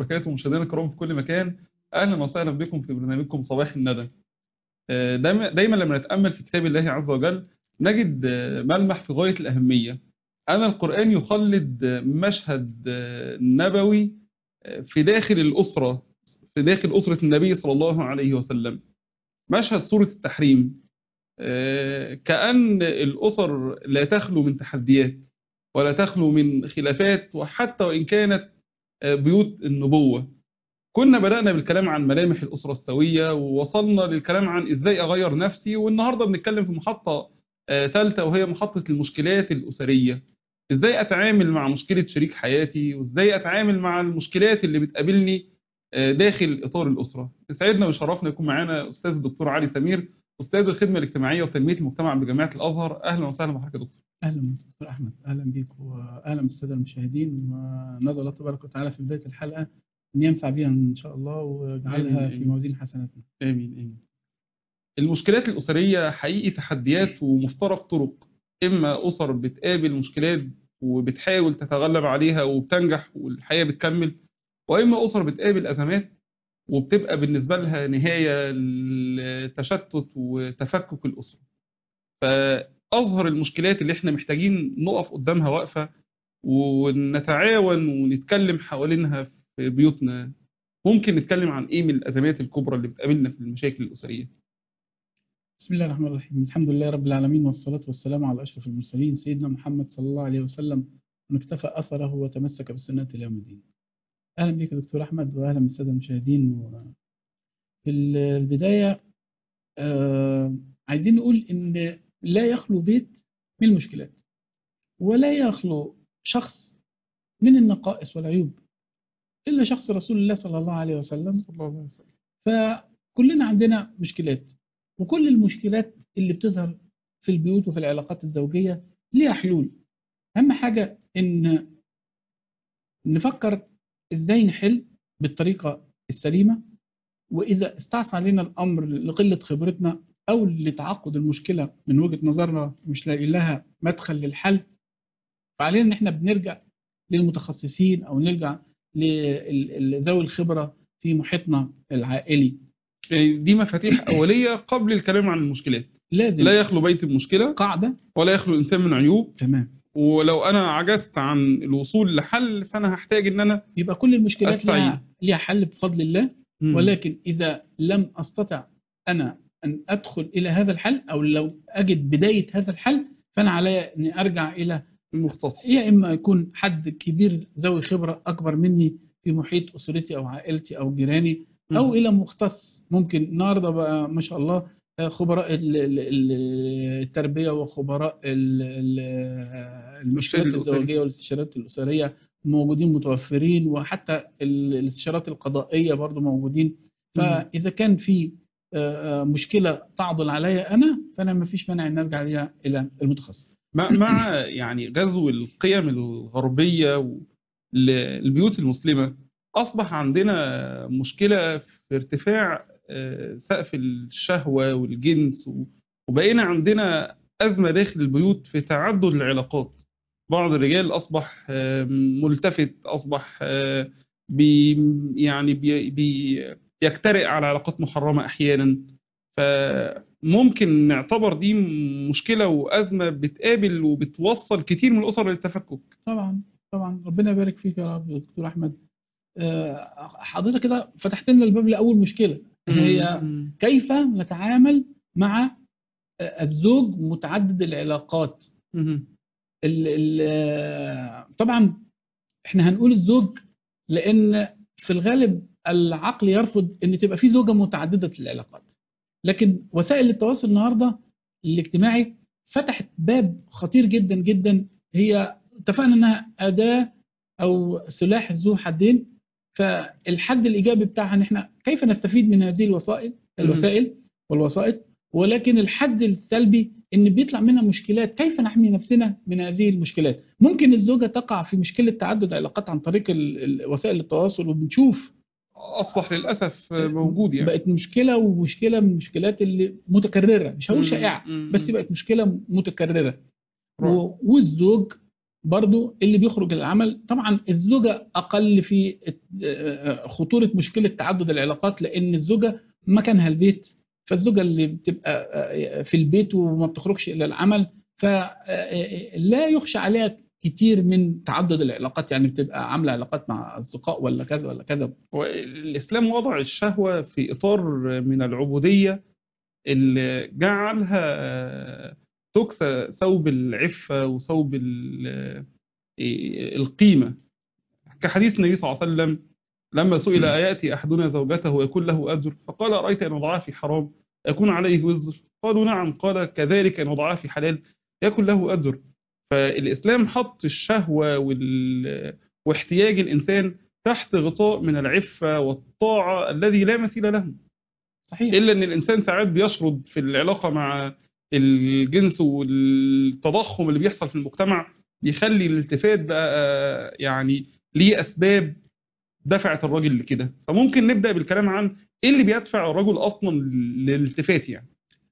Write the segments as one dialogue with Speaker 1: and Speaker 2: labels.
Speaker 1: وبركاته مشاهدينا الكرام في كل مكان اهلا وسهلا بكم في برنامجكم صباح الندى آه، دايما دايما لما نتامل في كتاب الله عز وجل نجد آه، ملمح في غايه الاهميه ان القران يخلد آه، مشهد آه، نبوي آه، في داخل الاسره في داخل اسره النبي صلى الله عليه وسلم مشهد سوره التحريم آه، كأن الأسر لا تخلو من تحديات ولا تخلو من خلافات وحتى وإن كانت آه، بيوت النبوة كنا بدأنا بالكلام عن ملامح الأسرة السوية ووصلنا للكلام عن إزاي أغير نفسي والنهاردة بنتكلم في محطة آه، ثالثة وهي محطة المشكلات الأسرية إزاي أتعامل مع مشكلة شريك حياتي وإزاي أتعامل مع المشكلات اللي بتقابلني آه، داخل إطار الأسرة يسعدنا ويشرفنا يكون معانا أستاذ الدكتور علي سمير أستاذ الخدمة الاجتماعية وتنمية المجتمع بجامعة الأزهر أهلا وسهلا بحضرتك يا دكتور
Speaker 2: اهلا بك دكتور احمد اهلا بك واهلا بالساده المشاهدين وندعو الله تبارك وتعالى في بدايه الحلقه ان ينفع بها ان شاء الله ويجعلها
Speaker 1: آمين،
Speaker 2: في
Speaker 1: آمين.
Speaker 2: موازين حسناتنا
Speaker 1: آمين آمين المشكلات الأسرية حقيقي تحديات ومفترق طرق إما أسر بتقابل مشكلات وبتحاول تتغلب عليها وبتنجح والحياة بتكمل وإما أسر بتقابل أزمات وبتبقى بالنسبة لها نهاية لتشتت وتفكك الأسرة فأظهر المشكلات اللي احنا محتاجين نقف قدامها وقفة ونتعاون ونتكلم حوالينها في بيوتنا ممكن نتكلم عن ايه من الازمات الكبرى اللي بتقابلنا في المشاكل الاسريه
Speaker 2: بسم الله الرحمن الرحيم الحمد لله رب العالمين والصلاه والسلام على اشرف المرسلين سيدنا محمد صلى الله عليه وسلم من اكتفى اثره وتمسك بسنته الى يوم الدين اهلا بك يا دكتور احمد واهلا بالساده المشاهدين و- في البدايه آه عايزين نقول ان لا يخلو بيت من المشكلات ولا يخلو شخص من النقائص والعيوب إلا شخص رسول الله صلى الله عليه وسلم
Speaker 1: صلى الله عليه وسلم
Speaker 2: فكلنا عندنا مشكلات وكل المشكلات اللي بتظهر في البيوت وفي العلاقات الزوجية ليها حلول أهم حاجة إن نفكر إزاي نحل بالطريقة السليمة وإذا استعصى علينا الأمر لقلة خبرتنا أو لتعقد المشكلة من وجهة نظرنا مش لاقي لها مدخل للحل فعلينا إن إحنا بنرجع للمتخصصين أو نرجع لذوي الخبرة في محيطنا العائلي
Speaker 1: يعني دي مفاتيح اوليه قبل الكلام عن المشكلات
Speaker 2: لازم
Speaker 1: لا يخلو بيت بمشكله
Speaker 2: قاعدة
Speaker 1: ولا يخلو انسان من عيوب
Speaker 2: تمام
Speaker 1: ولو انا عجزت عن الوصول لحل فانا هحتاج ان انا
Speaker 2: يبقى كل المشكلات
Speaker 1: أستعين.
Speaker 2: لها ليها حل بفضل الله
Speaker 1: مم.
Speaker 2: ولكن إذا لم أستطع أنا أن أدخل إلى هذا الحل أو لو أجد بداية هذا الحل فأنا علي أن أرجع إلى
Speaker 1: المختص
Speaker 2: يا إما يكون حد كبير ذوي خبرة أكبر مني في محيط أسرتي أو عائلتي أو جيراني أو
Speaker 1: مم.
Speaker 2: إلى مختص ممكن النهارده بقى ما شاء الله آه، خبراء ال- ال- ال- التربية وخبراء ال- ال- المشكلات
Speaker 1: الأسرية.
Speaker 2: الزوجية والاستشارات الأسرية موجودين متوفرين وحتى ال- الاستشارات القضائية برضو موجودين فإذا كان في آه، آه، مشكلة تعضل عليا أنا فأنا ما فيش مانع أن أرجع ليها إلى المتخصص
Speaker 1: مع مع يعني غزو القيم الغربيه و- للبيوت المسلمه اصبح عندنا مشكله في ارتفاع آه، سقف الشهوه والجنس و- وبقينا عندنا ازمه داخل البيوت في تعدد العلاقات بعض الرجال اصبح آه، ملتفت اصبح آه، بي يعني بي بي يجترئ على علاقات محرمه احيانا فممكن نعتبر دي مشكله وازمه بتقابل وبتوصل كتير من الاسر للتفكك
Speaker 2: طبعا طبعا ربنا يبارك فيك يا رب يا دكتور أحمد آه، حضرتك كده فتحت لنا الباب لأول مشكلة هي
Speaker 1: مم.
Speaker 2: كيف نتعامل مع الزوج متعدد العلاقات
Speaker 1: مم.
Speaker 2: ال ال طبعا احنا هنقول الزوج لان في الغالب العقل يرفض ان تبقى في زوجه متعدده العلاقات لكن وسائل التواصل النهارده الاجتماعي فتحت باب خطير جدا جدا هي اتفقنا انها اداه او سلاح ذو حدين فالحد الايجابي بتاعها ان احنا كيف نستفيد من هذه الوسائل الوسائل والوسائط ولكن الحد السلبي ان بيطلع منها مشكلات كيف نحمي نفسنا من هذه المشكلات ممكن الزوجه تقع في مشكله تعدد علاقات عن طريق ال- ال- وسائل التواصل وبنشوف
Speaker 1: اصبح للاسف موجود يعني
Speaker 2: بقت مشكله ومشكله من المشكلات اللي متكرره مش هقول
Speaker 1: مم.
Speaker 2: شائعه
Speaker 1: مم.
Speaker 2: بس بقت مشكله متكرره
Speaker 1: رائع.
Speaker 2: و- والزوج برضو اللي بيخرج للعمل طبعا الزوجة أقل في آه، خطورة مشكلة تعدد العلاقات لأن الزوجة مكانها البيت فالزوجة اللي بتبقى آه، في البيت وما بتخرجش إلى العمل فلا يخشى عليها كتير من تعدد العلاقات يعني بتبقى عاملة علاقات مع أصدقاء ولا كذا ولا كذا
Speaker 1: والإسلام وضع الشهوة في إطار من العبودية اللي جعلها تكسى ثوب العفة وثوب ال- القيمة كحديث النبي صلى الله عليه وسلم لما سئل أيأتي أحدنا زوجته ويكون له أجر فقال أرأيت أن وضعها في حرام يكون عليه وزر قالوا نعم قال كذلك أن وضعها في حلال يكون له أجر فالإسلام حط الشهوة وال... واحتياج الإنسان تحت غطاء من العفة والطاعة الذي لا مثيل له
Speaker 2: صحيح
Speaker 1: إلا أن الإنسان ساعات بيشرد في العلاقة مع الجنس والتضخم اللي بيحصل في المجتمع بيخلي الالتفات بقى يعني ليه أسباب دفعت الراجل لكده فممكن نبدأ بالكلام عن إيه اللي بيدفع الرجل أصلا للالتفات يعني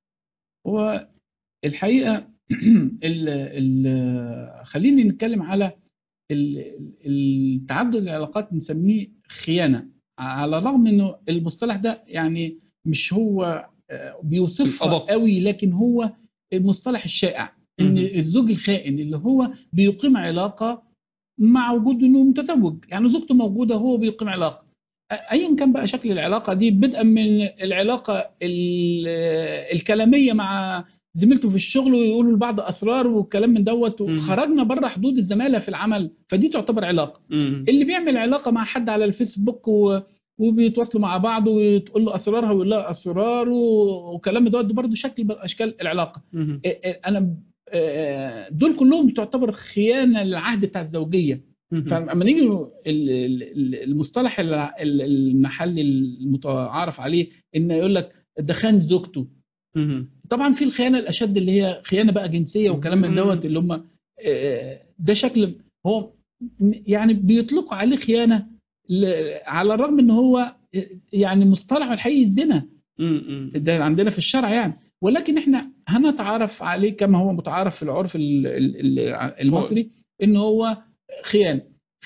Speaker 2: هو الحقيقة ال ال خليني نتكلم على ال- التعدد العلاقات نسميه خيانة على الرغم انه المصطلح ده يعني مش هو آه، بيوصفها
Speaker 1: الأدق.
Speaker 2: قوي لكن هو المصطلح الشائع ان
Speaker 1: مهم.
Speaker 2: الزوج الخائن اللي هو بيقيم علاقة مع وجود انه متزوج يعني زوجته موجودة هو بيقيم علاقة أ- ايا كان بقى شكل العلاقة دي بدءا من العلاقة ال- الكلامية مع زميلته في الشغل ويقولوا لبعض اسرار والكلام من دوت
Speaker 1: مم.
Speaker 2: وخرجنا بره حدود الزماله في العمل فدي تعتبر علاقه
Speaker 1: مم.
Speaker 2: اللي بيعمل علاقه مع حد على الفيسبوك و... وبيتواصلوا مع بعض وتقول له اسرارها ويقول لها اسراره وكلام دوت ده برضه شكل من اشكال العلاقه
Speaker 1: مم.
Speaker 2: إيه إيه انا آه، دول كلهم تعتبر خيانه للعهد بتاع الزوجيه
Speaker 1: مم.
Speaker 2: فلما نيجي ال- ال- المصطلح الع- ال- المحلي المتعارف عليه ان يقول لك ده خان زوجته
Speaker 1: مم.
Speaker 2: طبعا في الخيانه الاشد اللي هي خيانه بقى جنسيه وكلام من
Speaker 1: مم.
Speaker 2: دوت اللي هم آه، ده شكل هو م- يعني بيطلقوا عليه خيانه ل- على الرغم ان هو آه، يعني مصطلح الحقيقي الزنا
Speaker 1: مم.
Speaker 2: ده عندنا في الشرع يعني ولكن احنا هنتعرف عليه كما هو متعارف في العرف ال- ال- ال- المصري ان هو خيانه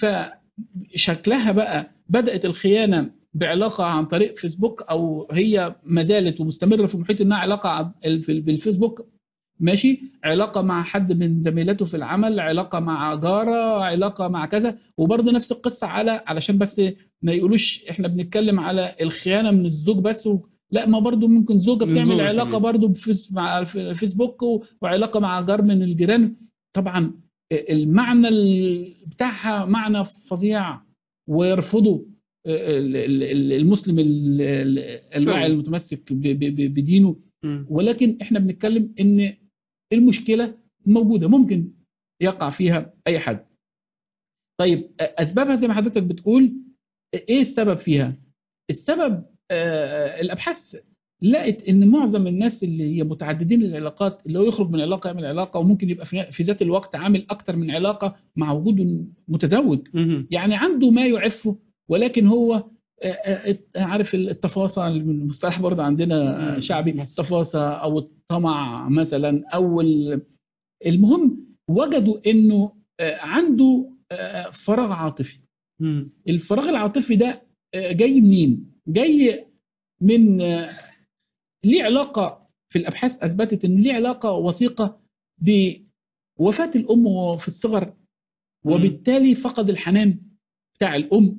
Speaker 2: فشكلها بقى بدات الخيانه بعلاقه عن طريق فيسبوك او هي ما زالت ومستمره في محيط انها علاقه عن- في- بالفيسبوك ماشي علاقه مع حد من زميلاته في العمل علاقه مع جاره علاقه مع كذا وبرضه نفس القصه على علشان بس ما يقولوش احنا بنتكلم على الخيانه من الزوج بس و... لا ما برضه ممكن زوجه
Speaker 1: من
Speaker 2: بتعمل
Speaker 1: زوجة
Speaker 2: علاقه
Speaker 1: كمان.
Speaker 2: برضه بفيس مع الف- الفيسبوك و... وعلاقه مع جار من الجيران طبعا المعنى ال- بتاعها معنى فظيع ويرفضه ال- ال- ال- المسلم ال- ال- الواعي المتمسك ب- ب- ب- بدينه
Speaker 1: مم.
Speaker 2: ولكن احنا بنتكلم ان المشكله موجوده ممكن يقع فيها اي حد طيب اسبابها زي ما حضرتك بتقول ايه السبب فيها السبب آه، الابحاث لقت ان معظم الناس اللي هي متعددين العلاقات اللي هو يخرج من علاقه يعمل علاقه وممكن يبقى في في ذات الوقت عامل اكتر من علاقه مع وجوده متزوج
Speaker 1: مم.
Speaker 2: يعني عنده ما يعفه ولكن هو آه، آه، عارف التفاصيل المصطلح برضه عندنا
Speaker 1: مم.
Speaker 2: شعبي التفاصيل او الطمع مثلا او ال- المهم وجدوا انه آه، عنده آه، فراغ عاطفي
Speaker 1: مم.
Speaker 2: الفراغ العاطفي ده آه، جاي منين جاي من آه، ليه علاقه في الابحاث اثبتت ان ليه علاقه وثيقه بوفاه الام وهو في الصغر وبالتالي فقد الحنان بتاع الام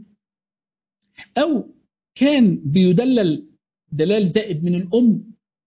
Speaker 2: او كان بيدلل دلال زائد من الام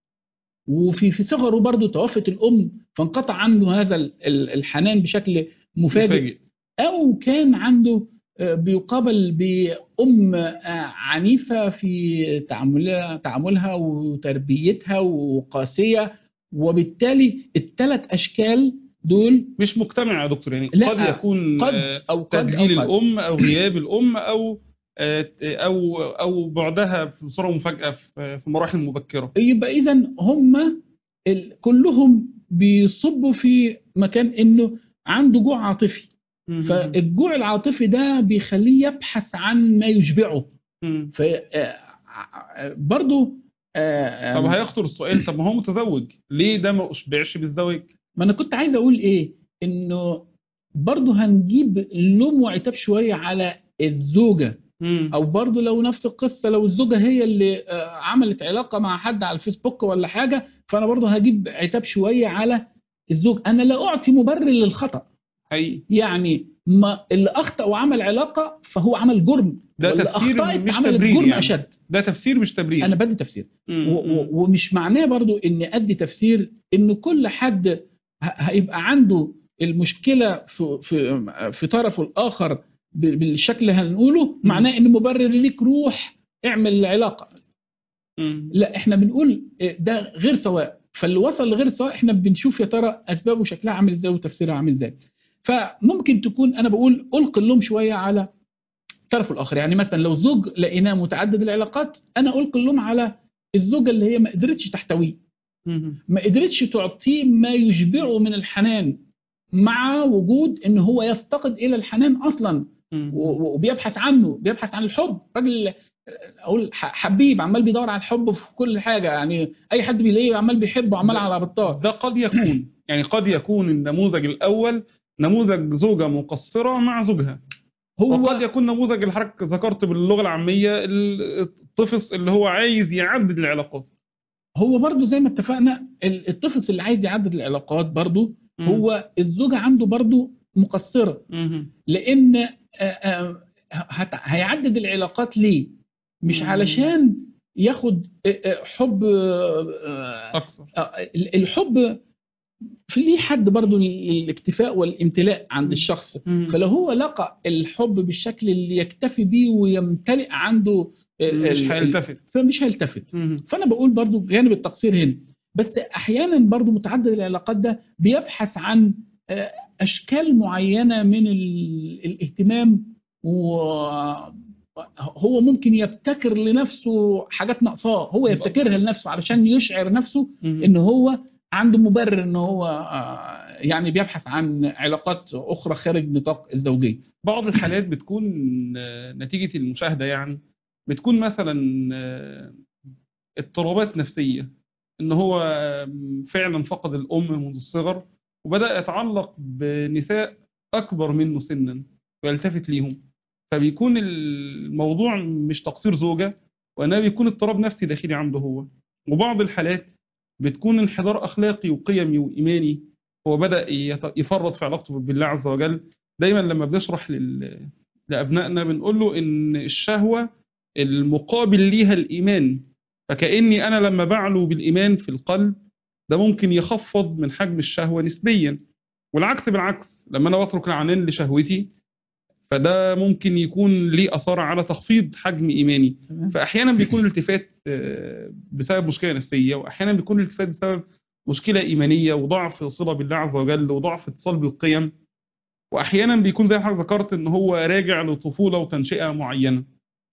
Speaker 2: وفي في صغره برضه توفت الام فانقطع عنه هذا ال- ال- الحنان بشكل مفاجئ
Speaker 1: مفاجئ
Speaker 2: او كان عنده آه، بيقابل بام آه، عنيفه في تعاملها تعاملها وتربيتها وقاسيه وبالتالي الثلاث اشكال دول
Speaker 1: مش مجتمع يا دكتور يعني
Speaker 2: لا،
Speaker 1: قد يكون
Speaker 2: قد
Speaker 1: آه،
Speaker 2: او قد
Speaker 1: تدليل
Speaker 2: أو قد.
Speaker 1: الام او غياب الام او آه، او او بعدها بصوره مفاجاه في في مراحل مبكره
Speaker 2: يبقى اذا هم ال- كلهم بيصبوا في مكان انه عنده جوع عاطفي
Speaker 1: مم.
Speaker 2: فالجوع العاطفي ده بيخليه يبحث عن ما يشبعه
Speaker 1: مم.
Speaker 2: ف آه، ع- برضو آه،
Speaker 1: طب هيخطر السؤال طب ما هو متزوج ليه ده ما اشبعش بالزواج
Speaker 2: ما انا كنت عايز اقول ايه انه برضه هنجيب لوم وعتاب شويه على الزوجه
Speaker 1: مم.
Speaker 2: او برضه لو نفس القصه لو الزوجه هي اللي آه، عملت علاقه مع حد على الفيسبوك ولا حاجه فانا برضه هجيب عتاب شويه على الزوج انا لا اعطي مبرر للخطا
Speaker 1: حقيقي
Speaker 2: يعني ما اللي اخطا وعمل علاقه فهو عمل جرم
Speaker 1: ده
Speaker 2: واللي
Speaker 1: تفسير
Speaker 2: اخطات
Speaker 1: مش
Speaker 2: عملت
Speaker 1: تبرير
Speaker 2: جرم
Speaker 1: يعني.
Speaker 2: اشد
Speaker 1: ده تفسير مش تبرير
Speaker 2: انا بدي تفسير
Speaker 1: مم.
Speaker 2: و- و- ومش معناه برضو ان ادي تفسير ان كل حد ه- هيبقى عنده المشكله في في في طرفه الاخر ب- بالشكل اللي هنقوله معناه ان مبرر ليك روح اعمل علاقه
Speaker 1: مم.
Speaker 2: لا احنا بنقول ده غير سواء فاللي وصل لغير سواء احنا بنشوف يا ترى اسبابه شكلها عامل ازاي وتفسيرها عامل ازاي فممكن تكون انا بقول القي اللوم شويه على الطرف الاخر يعني مثلا لو زوج لقيناه متعدد العلاقات انا القي اللوم على الزوجه اللي هي ما قدرتش تحتويه
Speaker 1: مم.
Speaker 2: ما قدرتش تعطيه ما يشبعه من الحنان مع وجود ان هو يفتقد الى الحنان اصلا
Speaker 1: مم.
Speaker 2: و- و- وبيبحث عنه بيبحث عن الحب راجل اقول ح- حبيب عمال بيدور على الحب في كل حاجه يعني اي حد بيلاقيه عمال بيحبه عمال على بطال
Speaker 1: ده قد يكون يعني قد يكون النموذج الأول نموذج زوجة مقصرة مع زوجها وقد
Speaker 2: هو
Speaker 1: يكون نموذج اللي حضرتك ذكرت باللغة العامية الطفس اللي هو عايز يعدد العلاقات
Speaker 2: هو برضو زي ما اتفقنا ال- الطفل اللي عايز يعدد العلاقات برضو هو الزوجه عنده برضو مقصره
Speaker 1: مم.
Speaker 2: لان آه، آه، هت- هيعدد العلاقات ليه مش
Speaker 1: مم.
Speaker 2: علشان ياخد آه، آه، حب آه، آه،
Speaker 1: أكثر
Speaker 2: آه، الحب في ليه حد برضو الاكتفاء والامتلاء عند
Speaker 1: مم.
Speaker 2: الشخص
Speaker 1: مم.
Speaker 2: فلو هو لقى الحب بالشكل اللي يكتفي بيه ويمتلئ عنده ال-
Speaker 1: مش
Speaker 2: ال-
Speaker 1: هيلتفت
Speaker 2: فمش هيلتفت
Speaker 1: مم.
Speaker 2: فانا بقول برضو جانب التقصير هنا بس احيانا برضو متعدد العلاقات ده بيبحث عن آه، اشكال معينه من ال- الاهتمام وهو ممكن يبتكر لنفسه حاجات ناقصاه هو يبتكرها لنفسه علشان يشعر نفسه
Speaker 1: مم.
Speaker 2: ان هو عنده مبرر ان هو آه، يعني بيبحث عن علاقات اخرى خارج نطاق الزوجيه
Speaker 1: بعض الحالات بتكون آه، نتيجة المشاهدة يعني بتكون مثلا آه، اضطرابات نفسية ان هو آم، فعلا فقد الام منذ الصغر وبدأ يتعلق بنساء اكبر منه سنا ويلتفت ليهم فبيكون الموضوع مش تقصير زوجة وانما بيكون اضطراب نفسي داخلي عنده هو وبعض الحالات بتكون انحدار اخلاقي وقيمي وايماني هو بدأ يت- يفرط في علاقته بالله عز وجل دايما لما بنشرح لل... لأبنائنا بنقول له إن الشهوة المقابل ليها الإيمان فكأني أنا لما بعلو بالإيمان في القلب ده ممكن يخفض من حجم الشهوة نسبيا والعكس بالعكس لما أنا بترك العنان لشهوتي فده ممكن يكون ليه أثار على تخفيض حجم إيماني
Speaker 2: تمام
Speaker 1: فأحيانا بيكون الالتفات آه، بسبب مشكلة نفسية وأحيانا بيكون الالتفات بسبب مشكلة إيمانية وضعف صلة بالله عز وجل وضعف اتصال بالقيم واحيانا بيكون زي ما حضرتك ذكرت ان هو راجع لطفوله وتنشئه معينه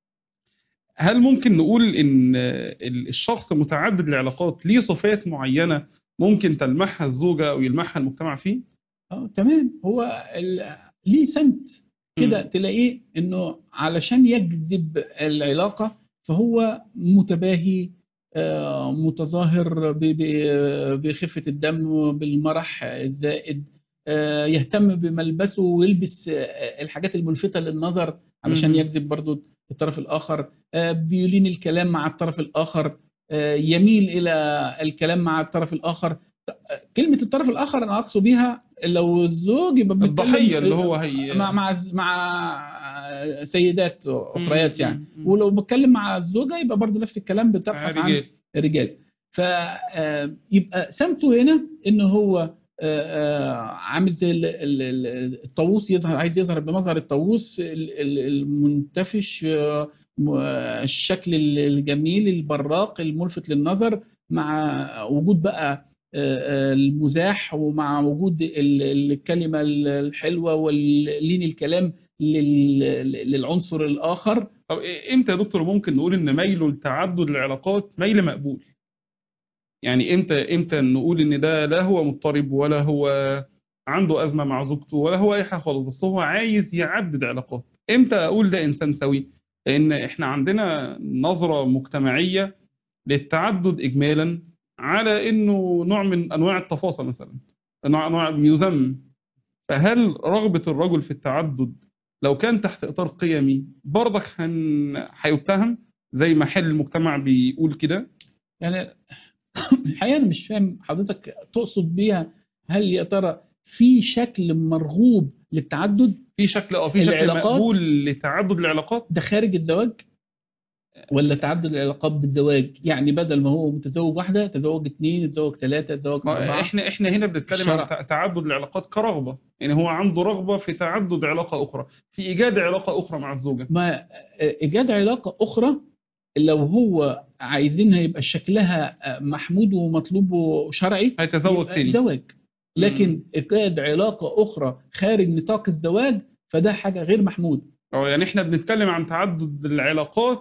Speaker 1: هل ممكن نقول ان ال- الشخص متعدد العلاقات ليه صفات معينه ممكن تلمحها الزوجه او يلمحها المجتمع فيه
Speaker 2: اه تمام هو ال- ليه سمت كده
Speaker 1: مم.
Speaker 2: تلاقيه انه علشان يجذب العلاقه فهو متباهي آه، متظاهر ب- ب- بخفه الدم بالمرح الزائد آه، يهتم بملبسه ويلبس آه، الحاجات الملفته للنظر علشان
Speaker 1: مم.
Speaker 2: يجذب برضو الطرف الاخر آه، بيلين الكلام مع الطرف الاخر آه، يميل الى الكلام مع الطرف الاخر كلمه الطرف الاخر انا اقصد بيها لو الزوج يبقى بنتكلم-
Speaker 1: الضحيه اللي هو هي
Speaker 2: مع مع مع سيدات اخريات
Speaker 1: مم.
Speaker 2: يعني
Speaker 1: مم.
Speaker 2: ولو بتكلم مع الزوجه يبقى برضو نفس الكلام بتبحث عن
Speaker 1: رجال
Speaker 2: الرجال فيبقى سمته هنا ان هو آه، آه، عامل زي ال- ال- ال- الطاووس يظهر عايز يظهر بمظهر الطاووس ال- ال- المنتفش آه، م- آه، الشكل ال- الجميل البراق الملفت للنظر مع وجود بقى آه، آه، المزاح ومع وجود ال- الكلمة الحلوة واللين الكلام لل- للعنصر الآخر
Speaker 1: طب إيه- امتى يا دكتور ممكن نقول ان ميله لتعدد العلاقات ميل مقبول يعني امتى امتى نقول ان ده لا هو مضطرب ولا هو عنده ازمه مع زوجته ولا هو اي حاجه خالص بس هو عايز يعدد علاقات امتى اقول ده انسان سوي لان احنا عندنا نظره مجتمعيه للتعدد اجمالا على انه نوع من انواع التفاصيل مثلا نوع انواع يذم فهل رغبة الرجل في التعدد لو كان تحت إطار قيمي برضك هن... هيتهم زي ما حل المجتمع بيقول كده
Speaker 2: يعني الحقيقه انا مش فاهم حضرتك تقصد بيها هل يا ترى في شكل مرغوب للتعدد
Speaker 1: في شكل اه في شكل
Speaker 2: العلاقات؟
Speaker 1: مقبول لتعدد العلاقات
Speaker 2: ده خارج الزواج ولا تعدد العلاقات بالزواج يعني بدل ما هو متزوج واحده تزوج اثنين تزوج ثلاثه تزوج
Speaker 1: ما
Speaker 2: اربعه
Speaker 1: احنا احنا هنا بنتكلم
Speaker 2: الشرع.
Speaker 1: عن تع- تعدد العلاقات كرغبة يعني هو عنده رغبة في تعدد علاقة أخرى في إيجاد علاقة أخرى مع الزوجة
Speaker 2: ما ايجاد علاقه اخرى لو هو عايزينها يبقى شكلها محمود ومطلوب وشرعي
Speaker 1: هيتزوج
Speaker 2: يبقى
Speaker 1: تاني
Speaker 2: زواج لكن ايجاد علاقه اخرى خارج نطاق الزواج فده حاجه غير محمود
Speaker 1: اه يعني احنا بنتكلم عن تعدد العلاقات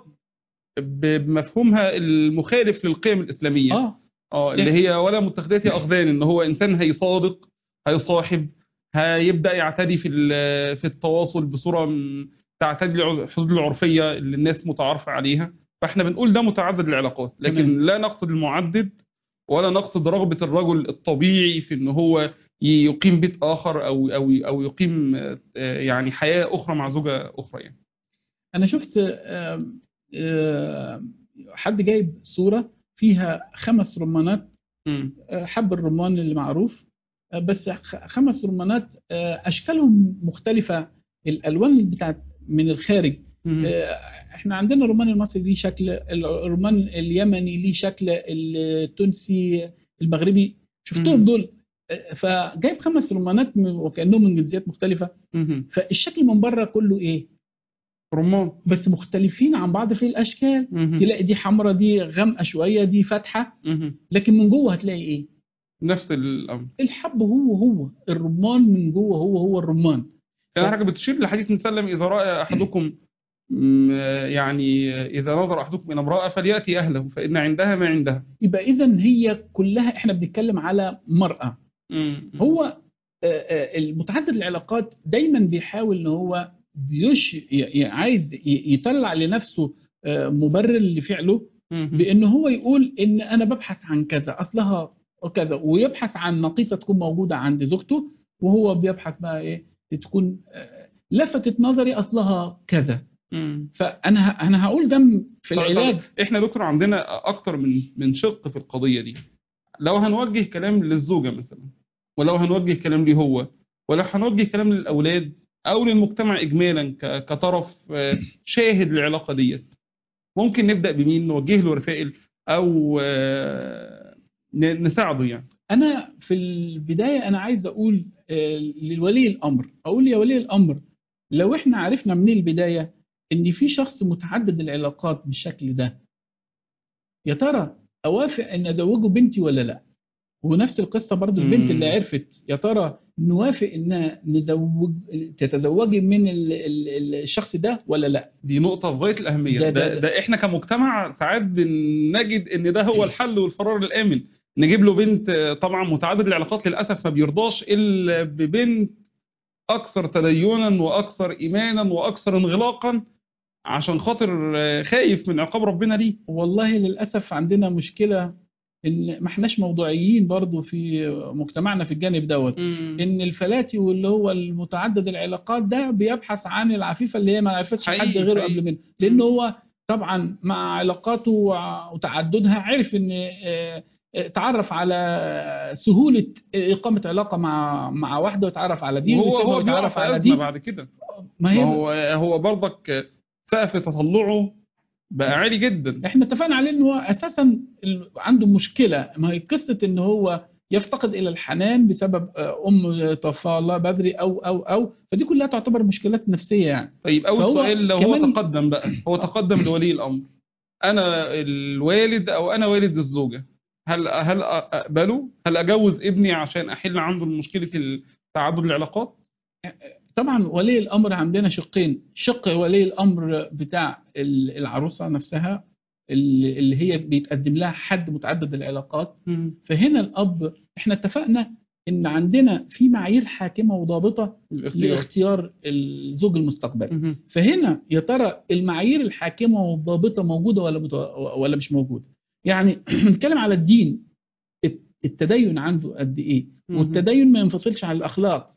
Speaker 1: ب- بمفهومها المخالف للقيم الإسلامية
Speaker 2: اه
Speaker 1: اه اللي هي ولا متخذات أخذان ان هو إنسان هيصادق هيصاحب هيبدأ يعتدي في ال- في التواصل بصورة م- تعتدي الع- الحدود العرفية اللي الناس متعارفة عليها فاحنا بنقول ده متعدد العلاقات لكن
Speaker 2: تمام.
Speaker 1: لا نقصد المعدد ولا نقصد رغبة الرجل الطبيعي في ان هو يقيم بيت آخر أو أو أو يقيم آه، يعني حياة أخرى مع زوجة أخرى يعني
Speaker 2: انا شفت آم، آم، حد جايب صوره فيها خمس رمانات
Speaker 1: مم.
Speaker 2: آه، حب الرمان اللي معروف آه، بس خ- خمس رمانات آه، اشكالهم مختلفه الالوان بتاعت من الخارج
Speaker 1: مم.
Speaker 2: آه، احنا عندنا الرمان المصري ليه شكل الرمان اليمني ليه شكل التونسي المغربي شفتهم
Speaker 1: مم.
Speaker 2: دول آه، فجايب خمس رمانات من- وكانهم من جنسيات مختلفه
Speaker 1: مم.
Speaker 2: فالشكل من بره كله ايه
Speaker 1: رمان
Speaker 2: بس مختلفين عن بعض في الاشكال
Speaker 1: مم.
Speaker 2: تلاقي دي حمراء دي غامقه شويه دي فاتحه
Speaker 1: مم.
Speaker 2: لكن من جوه هتلاقي ايه
Speaker 1: نفس الأمر
Speaker 2: الحب هو هو الرمان من جوه هو هو الرمان
Speaker 1: يعني حاجة بتشير لحديث مسلم إذا رأى أحدكم م، يعني إذا نظر أحدكم إلى امرأة فليأتي أهله فإن عندها ما عندها
Speaker 2: يبقى اذا هي كلها احنا بنتكلم على مرأة
Speaker 1: مم.
Speaker 2: هو آه، آه، المتعدد العلاقات دايما بيحاول ان هو بيش ي- ي- عايز ي- يطلع لنفسه آه، مبرر لفعله
Speaker 1: مم.
Speaker 2: بان هو يقول ان انا ببحث عن كذا اصلها كذا ويبحث عن نقيصه تكون موجوده عند زوجته وهو بيبحث بقى ايه تكون آه، لفتت نظري اصلها كذا
Speaker 1: مم.
Speaker 2: فانا ه- انا هقول ده م- في
Speaker 1: طب-
Speaker 2: العلاج
Speaker 1: طب إحنا دكتور عندنا أكتر من من شق في القضية دي لو هنوجه كلام للزوجة مثلا ولو هنوجه كلام ليه هو ولو هنوجه كلام للأولاد أو للمجتمع إجمالا ك- كطرف آه، شاهد للعلاقة ديت ممكن نبدأ بمين نوجه له رسائل أو آه، ن- نساعده يعني
Speaker 2: انا في البدايه انا عايز اقول آه، للولي الامر اقول يا ولي الامر لو احنا عرفنا من البدايه ان في شخص متعدد العلاقات بالشكل ده يا ترى اوافق ان ازوجه بنتي ولا لا ونفس القصه برضو البنت
Speaker 1: مم.
Speaker 2: اللي عرفت يا ترى نوافق ان نزوج تتزوجي من ال- ال- ال- الشخص ده ولا لا
Speaker 1: دي نقطة في غاية الأهمية
Speaker 2: ده-
Speaker 1: ده,
Speaker 2: ده-
Speaker 1: ده, إحنا كمجتمع ساعات بنجد إن ده هو الحل والقرار الآمن نجيب له بنت آه، طبعا متعدد العلاقات للأسف ما بيرضاش إلا ببنت أكثر تدينا وأكثر إيمانا وأكثر انغلاقا عشان خاطر آه، خايف من عقاب ربنا ليه
Speaker 2: والله للاسف عندنا مشكله ان ما احناش موضوعيين برضو في مجتمعنا في الجانب دوت ان الفلاتي واللي هو المتعدد العلاقات ده بيبحث عن العفيفه اللي هي ما عرفتش
Speaker 1: حقيقي،
Speaker 2: حد غيره
Speaker 1: حقيقي.
Speaker 2: قبل منه لان هو طبعا مع علاقاته وع- وتعددها عرف ان آه، آه، اتعرف على سهوله اقامه علاقه مع مع واحده ويتعرف على دي
Speaker 1: وهو
Speaker 2: ويسيبها
Speaker 1: هو بيقع
Speaker 2: ويتعرف
Speaker 1: في
Speaker 2: على
Speaker 1: أزمة
Speaker 2: دي
Speaker 1: بعد كده
Speaker 2: ما
Speaker 1: ما
Speaker 2: هي
Speaker 1: هو هو برضك آه، سقف تطلعه بقى عالي جدا
Speaker 2: احنا اتفقنا عليه ان هو اساسا ال- عنده مشكله ما هي قصه ان هو يفتقد الى الحنان بسبب آه، ام توفاها الله بدري او او او فدي كلها تعتبر مشكلات نفسيه يعني
Speaker 1: طيب أول
Speaker 2: فهو
Speaker 1: سؤال لو هو
Speaker 2: كمان-
Speaker 1: تقدم بقى هو تقدم لولي الأمر أنا الوالد أو أنا والد الزوجة هل هل أقبله؟ هل أجوز ابني عشان أحل عنده مشكلة تعدد العلاقات؟
Speaker 2: طبعا ولي الامر عندنا شقين شق ولي الامر بتاع ال- العروسه نفسها اللي اللي هي بيتقدم لها حد متعدد العلاقات فهنا الاب احنا اتفقنا ان عندنا في معايير حاكمه وضابطه
Speaker 1: الاختيار
Speaker 2: لاختيار الزوج المستقبلي
Speaker 1: مهم.
Speaker 2: فهنا يا ترى المعايير الحاكمه والضابطه موجوده ولا مت... ولا مش موجوده يعني نتكلم على الدين الت- التدين عنده قد ايه
Speaker 1: مهم.
Speaker 2: والتدين ما ينفصلش عن الاخلاق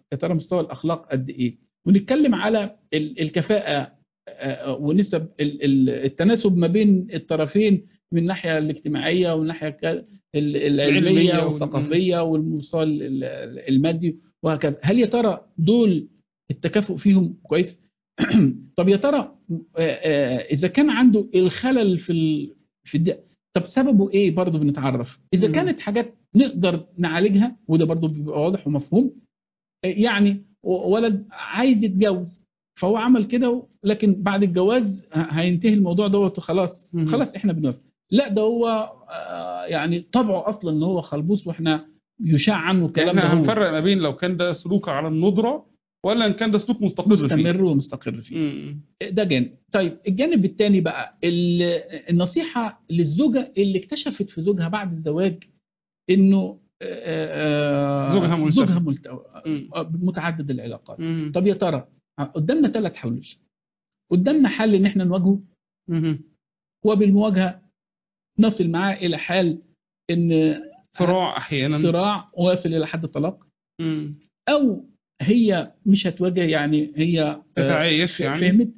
Speaker 2: يا ترى مستوى الاخلاق قد ايه ونتكلم على ال- الكفاءه آه، ونسب ال- ال- التناسب ما بين الطرفين من الناحيه الاجتماعيه والناحيه ك- ال-
Speaker 1: العلمية
Speaker 2: العلميه
Speaker 1: وال-
Speaker 2: والثقافيه والمستوى ال- ال- المادي وهكذا هل يا ترى دول التكافؤ فيهم كويس طب يا ترى آه، آه، اذا كان عنده الخلل في ال... في الد... طب سببه ايه برضه بنتعرف اذا
Speaker 1: مم.
Speaker 2: كانت حاجات نقدر نعالجها وده برضه بيبقى واضح ومفهوم آه، يعني و- ولد عايز يتجوز فهو عمل كده لكن بعد الجواز ه- هينتهي الموضوع دوت وخلاص
Speaker 1: مم.
Speaker 2: خلاص احنا بنوافق لا ده هو آه، يعني طبعه اصلا ان هو خلبوس واحنا يشاع عنه الكلام ده
Speaker 1: احنا
Speaker 2: هو
Speaker 1: هنفرق ما بين لو كان ده سلوك على الندرة ولا ان كان ده سلوك مستقر فيه
Speaker 2: مستمر ومستقر فيه
Speaker 1: مم.
Speaker 2: ده جانب طيب الجانب الثاني بقى ال- النصيحة للزوجة اللي اكتشفت في زوجها بعد الزواج انه آه، آه،
Speaker 1: زوجها ملتفت.
Speaker 2: زوجها ملت-
Speaker 1: مم.
Speaker 2: آه، متعدد العلاقات
Speaker 1: مم.
Speaker 2: طب يا ترى قدامنا ثلاث حلول قدامنا حل ان احنا نواجهه
Speaker 1: مم.
Speaker 2: وبالمواجهة نصل معاه الى حال ان
Speaker 1: صراع احيانا
Speaker 2: صراع واصل الى حد الطلاق
Speaker 1: مم.
Speaker 2: او هي مش هتواجه يعني هي آه،
Speaker 1: تتعايش يعني
Speaker 2: فهمت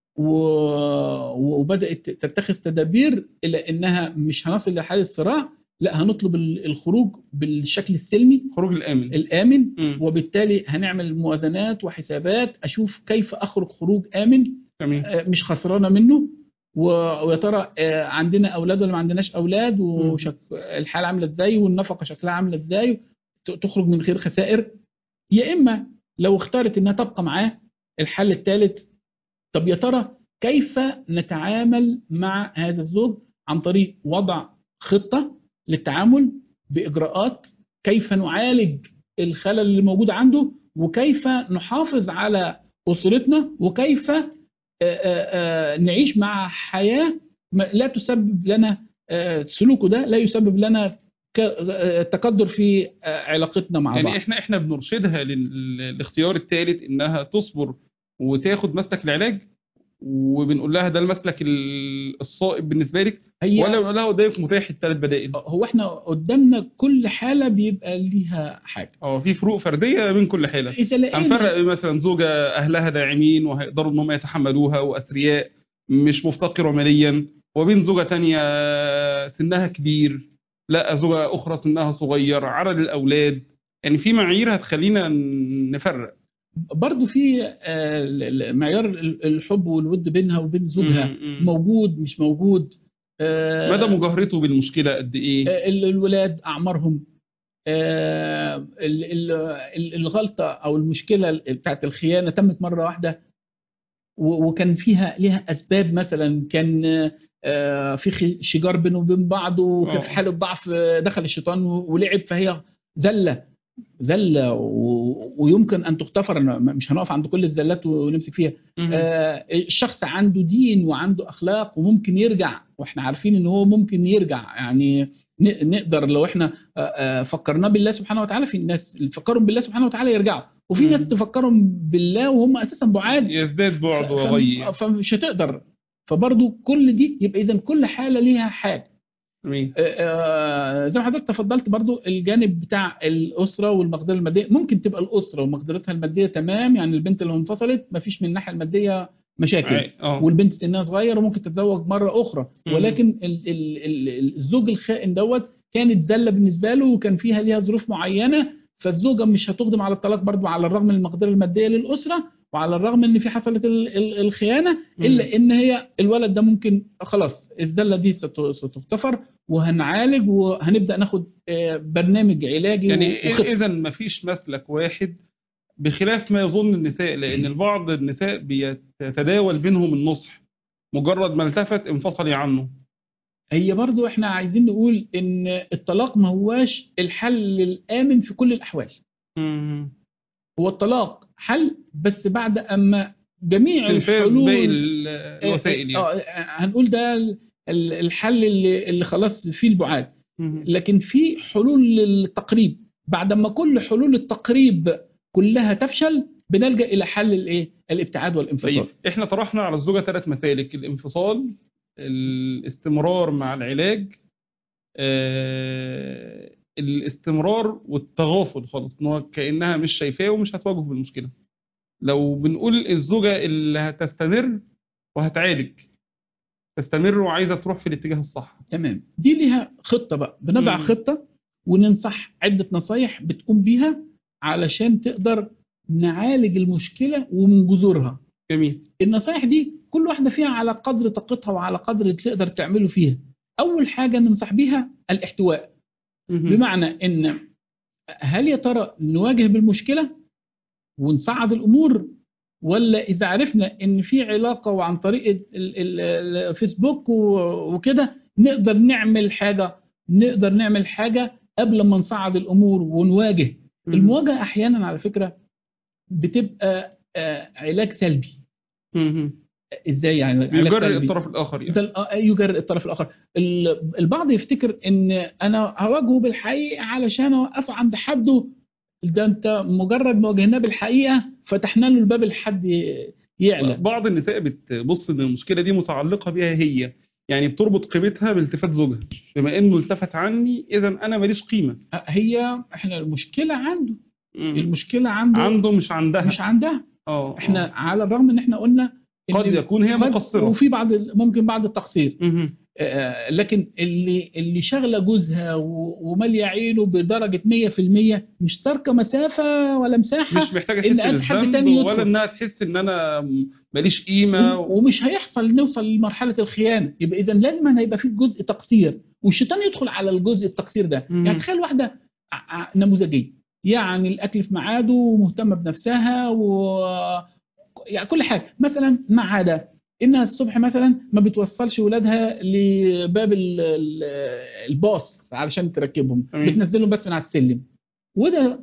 Speaker 2: و- وبدات تتخذ تدابير الى انها مش هنصل لحاله الصراع لا هنطلب ال- الخروج بالشكل السلمي
Speaker 1: خروج الامن
Speaker 2: الامن
Speaker 1: مم.
Speaker 2: وبالتالي هنعمل موازنات وحسابات اشوف كيف اخرج خروج امن
Speaker 1: جميل
Speaker 2: آه، مش خسرانه منه و- ويا ترى آه، عندنا اولاد ولا ما عندناش اولاد والحاله عامله ازاي والنفقه شكلها عامله ازاي ت- تخرج من غير خسائر يا اما لو اختارت انها تبقى معاه الحل الثالث طب يا ترى كيف نتعامل مع هذا الزوج عن طريق وضع خطه للتعامل باجراءات كيف نعالج الخلل اللي موجود عنده وكيف نحافظ على اسرتنا وكيف آه، آه، آه، نعيش مع حياه ما- لا تسبب لنا آه، سلوكه ده لا يسبب لنا ك- آه، تقدر في آه، علاقتنا مع
Speaker 1: يعني
Speaker 2: بعض
Speaker 1: احنا احنا بنرشدها لل- للاختيار الثالث انها تصبر وتاخد مسلك العلاج وبنقول لها ده المسلك ال- الصائب بالنسبه لك
Speaker 2: هي
Speaker 1: ولا بنقول لها قدامك متاح الثلاث بدائل
Speaker 2: هو احنا قدامنا كل حاله بيبقى ليها حاجه
Speaker 1: اه في فروق فرديه بين كل حاله
Speaker 2: اذا لقينا
Speaker 1: هنفرق بين مثلا زوجه اهلها داعمين وهيقدروا ان هم يتحملوها واثرياء مش مفتقره ماليا وبين زوجه تانية سنها كبير لا زوجه اخرى سنها صغير عدد الاولاد يعني في معايير هتخلينا نفرق
Speaker 2: برضو في آه، ال- ال- معيار ال- الحب والود بينها وبين زوجها
Speaker 1: م- م.
Speaker 2: موجود مش موجود آه،
Speaker 1: مدى مجاهرته بالمشكله قد ايه
Speaker 2: آه، ال- الولاد اعمارهم آه، ال- ال- ال- الغلطه او المشكله بتاعت الخيانه تمت مره واحده و- وكان فيها ليها اسباب مثلا كان آه، في خ- شجار بينه وبين بعض وكان في
Speaker 1: آه.
Speaker 2: حاله ضعف آه، دخل الشيطان و- ولعب فهي زله زله و- ويمكن ان تغتفر أنا مش هنقف عند كل الزلات ونمسك فيها
Speaker 1: مم.
Speaker 2: آه، الشخص عنده دين وعنده اخلاق وممكن يرجع واحنا عارفين ان هو ممكن يرجع يعني ن- نقدر لو احنا آه، آه، فكرناه بالله سبحانه وتعالى في ناس اللي تفكرهم بالله سبحانه وتعالى يرجعوا وفي
Speaker 1: مم.
Speaker 2: ناس تفكرهم بالله وهم اساسا بعاد
Speaker 1: يزداد بعد
Speaker 2: ف-
Speaker 1: وغير
Speaker 2: ف- فمش هتقدر فبرضو كل دي يبقى اذا كل حاله ليها حال
Speaker 1: جميل.
Speaker 2: آه، آه، زي ما حضرتك تفضلت برضو الجانب بتاع الاسره والمقدره الماديه ممكن تبقى الاسره ومقدرتها الماديه تمام يعني البنت اللي انفصلت ما فيش من الناحيه الماديه مشاكل
Speaker 1: عي- اه
Speaker 2: والبنت سنها صغير وممكن تتزوج مره اخرى
Speaker 1: مم.
Speaker 2: ولكن ال ال ال الزوج الخائن دوت كانت زله بالنسبه له وكان فيها ليها ظروف معينه فالزوجه مش هتقدم على الطلاق برضو على الرغم من المقدره الماديه للاسره وعلى الرغم ان في حصلت ال ال الخيانه الا ان هي الولد ده ممكن خلاص الزله دي ست- ستغتفر وهنعالج وهنبدا ناخد آه، برنامج علاجي
Speaker 1: يعني
Speaker 2: وخطة.
Speaker 1: اذا ما فيش مسلك واحد بخلاف ما يظن النساء لان البعض النساء بيتداول بينهم النصح مجرد ما التفت انفصلي عنه
Speaker 2: هي برضو احنا عايزين نقول ان الطلاق ما هواش الحل الامن في كل الاحوال هو الطلاق حل بس بعد اما جميع
Speaker 1: تنفاذ باقي
Speaker 2: الحلول
Speaker 1: ال- الوسائل يعني
Speaker 2: اه هنقول ده ال- ال- الحل اللي, اللي خلاص فيه البعاد
Speaker 1: مم.
Speaker 2: لكن في حلول للتقريب بعد ما كل حلول التقريب كلها تفشل بنلجا الى حل الايه الابتعاد والانفصال
Speaker 1: طيب احنا طرحنا على الزوجه ثلاث مسالك الانفصال الاستمرار مع العلاج آه، الاستمرار والتغافل خالص ان هو كانها مش شايفاه ومش هتواجهه بالمشكله لو بنقول الزوجه اللي هتستمر وهتعالج تستمر وعايزه تروح في الاتجاه الصح
Speaker 2: تمام دي ليها خطه بقى بنضع
Speaker 1: مم.
Speaker 2: خطه وننصح عده نصايح بتقوم بيها علشان تقدر نعالج المشكله ومن جذورها
Speaker 1: جميل
Speaker 2: النصايح دي كل واحده فيها على قدر طاقتها وعلى قدر اللي تقدر تعمله فيها اول حاجه ننصح بيها الاحتواء
Speaker 1: مهم.
Speaker 2: بمعنى ان هل يا ترى نواجه بالمشكله ونصعد الامور ولا اذا عرفنا ان في علاقه وعن طريق ال- ال- ال- الفيسبوك و- وكده نقدر نعمل حاجه نقدر نعمل حاجه قبل ما نصعد الامور ونواجه
Speaker 1: مهم.
Speaker 2: المواجهه احيانا على فكره بتبقى آه، علاج سلبي
Speaker 1: مهم.
Speaker 2: ازاي يعني علاج
Speaker 1: يجرئ
Speaker 2: سلبي؟
Speaker 1: الطرف الاخر يعني
Speaker 2: ده ال- آه، يجرئ الطرف الاخر ال- البعض يفتكر ان انا هواجهه بالحقيقه علشان اوقفه عند حده ده انت مجرد ما واجهناه بالحقيقه فتحنا له الباب لحد ي- يعلى
Speaker 1: بعض النساء بتبص ان المشكله دي متعلقه بيها هي يعني بتربط قيمتها بالتفات زوجها بما انه التفت عني اذا انا ماليش قيمه
Speaker 2: آه، هي احنا المشكله عنده
Speaker 1: مم.
Speaker 2: المشكله عنده
Speaker 1: عنده مش عندها
Speaker 2: مش عندها
Speaker 1: اه
Speaker 2: احنا
Speaker 1: آه.
Speaker 2: على الرغم ان احنا قلنا إن
Speaker 1: قد يكون هي
Speaker 2: قد-
Speaker 1: مقصره
Speaker 2: وفي بعض ال- ممكن بعض التقصير
Speaker 1: مهم.
Speaker 2: آه، لكن اللي اللي شغله جوزها و- وماليه عينه بدرجه 100% مش تاركه مسافه ولا مساحه
Speaker 1: مش محتاجه
Speaker 2: إن
Speaker 1: تحس
Speaker 2: قد حد
Speaker 1: بالذنب
Speaker 2: تاني يدخل.
Speaker 1: ولا انها تحس ان انا ماليش قيمه
Speaker 2: و- ومش هيحصل نوصل لمرحله الخيانه يبقى اذا لازم هيبقى في جزء تقصير والشيطان يدخل على الجزء التقصير ده
Speaker 1: مم.
Speaker 2: يعني تخيل واحده ع- ع- نموذجيه يعني الاكل في ميعاده ومهتمه بنفسها و يعني كل حاجه مثلا ما عدا انها الصبح مثلا ما بتوصلش ولادها لباب ال- ال- الباص علشان تركبهم
Speaker 1: تمام.
Speaker 2: بتنزلهم بس من على السلم وده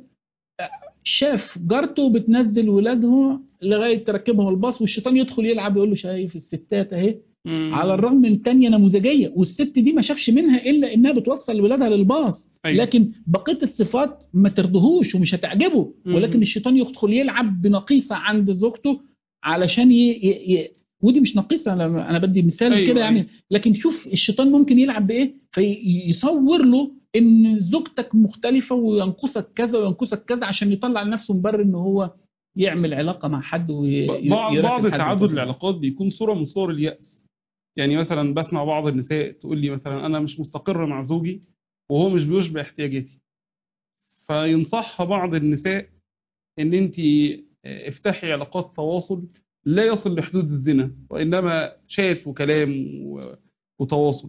Speaker 2: شاف جارته بتنزل ولاده لغايه تركبهم الباص والشيطان يدخل يلعب يقول له شايف الستات اهي
Speaker 1: مم.
Speaker 2: على الرغم من تانية نموذجيه والست دي ما شافش منها الا انها بتوصل ولادها للباص
Speaker 1: أيوة.
Speaker 2: لكن بقيه الصفات ما ترضهوش ومش هتعجبه
Speaker 1: مم.
Speaker 2: ولكن الشيطان يدخل يلعب بنقيصه عند زوجته علشان ي... ي... ي... ودي مش نقيصه انا انا بدي مثال
Speaker 1: أيوة،
Speaker 2: كده يعني
Speaker 1: أيوة.
Speaker 2: لكن شوف الشيطان ممكن يلعب بايه فيصور له ان زوجتك مختلفه وينقصك كذا وينقصك كذا عشان يطلع لنفسه مبرر ان هو يعمل علاقه مع حد ويركب
Speaker 1: بعض بعض
Speaker 2: حد
Speaker 1: تعدد
Speaker 2: ويتصل.
Speaker 1: العلاقات بيكون صوره من صور اليأس يعني مثلا بسمع بعض النساء تقول لي مثلا انا مش مستقره مع زوجي وهو مش بيشبع احتياجاتي فينصحها بعض النساء ان انت افتحي علاقات تواصل لا يصل لحدود الزنا وانما شات وكلام و- وتواصل